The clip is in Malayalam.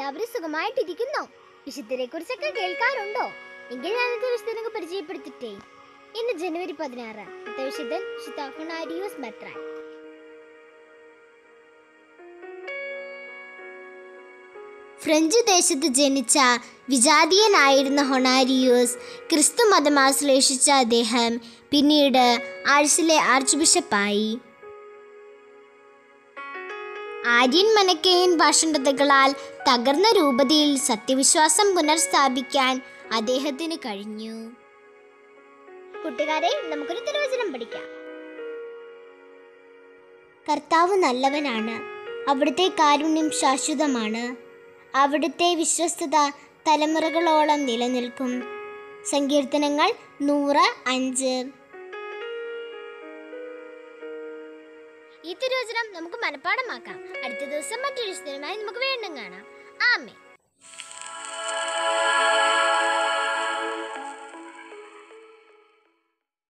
എല്ലാവരും സുഖമായിട്ടിരിക്കുന്നോ വിശുദ്ധരെ കുറിച്ചൊക്കെ കേൾക്കാറുണ്ടോ എങ്കിൽ ഞാനത്തെ വിശുദ്ധനക്ക് പരിചയപ്പെടുത്തിട്ടേ ഇന്ന് ജനുവരി പതിനാറ് വിശുദ്ധൻ വിശുദ്ധ ഹൊണാരിയോസ് മെത്രാൻ ഫ്രഞ്ച് ദേശത്ത് ജനിച്ച വിജാതീയനായിരുന്ന ഹൊണാരിയൂസ് ക്രിസ്തു മതം ആശ്ലേഷിച്ച അദ്ദേഹം പിന്നീട് ആഴ്സിലെ ആർച്ച് ബിഷപ്പായി ആര്യൻ മനക്കെയൻ ഭാഷണതകളാൽ തകർന്ന രൂപതയിൽ സത്യവിശ്വാസം പുനർസ്ഥാപിക്കാൻ അദ്ദേഹത്തിന് കഴിഞ്ഞു കൂട്ടുകാരെ നമുക്കൊരു തിരുവചനം പഠിക്കാം കർത്താവ് നല്ലവനാണ് അവിടുത്തെ കാരുണ്യം ശാശ്വതമാണ് അവിടുത്തെ വിശ്വസ്തത തലമുറകളോളം നിലനിൽക്കും സങ്കീർത്തനങ്ങൾ നൂറ് അഞ്ച് ഈ തിരുവചനം നമുക്ക് മനഃപ്പാടമാക്കാം അടുത്ത ദിവസം മറ്റൊരു വിശുദ്ധനുമായി നമുക്ക് വീണ്ടും കാണാം ആമേ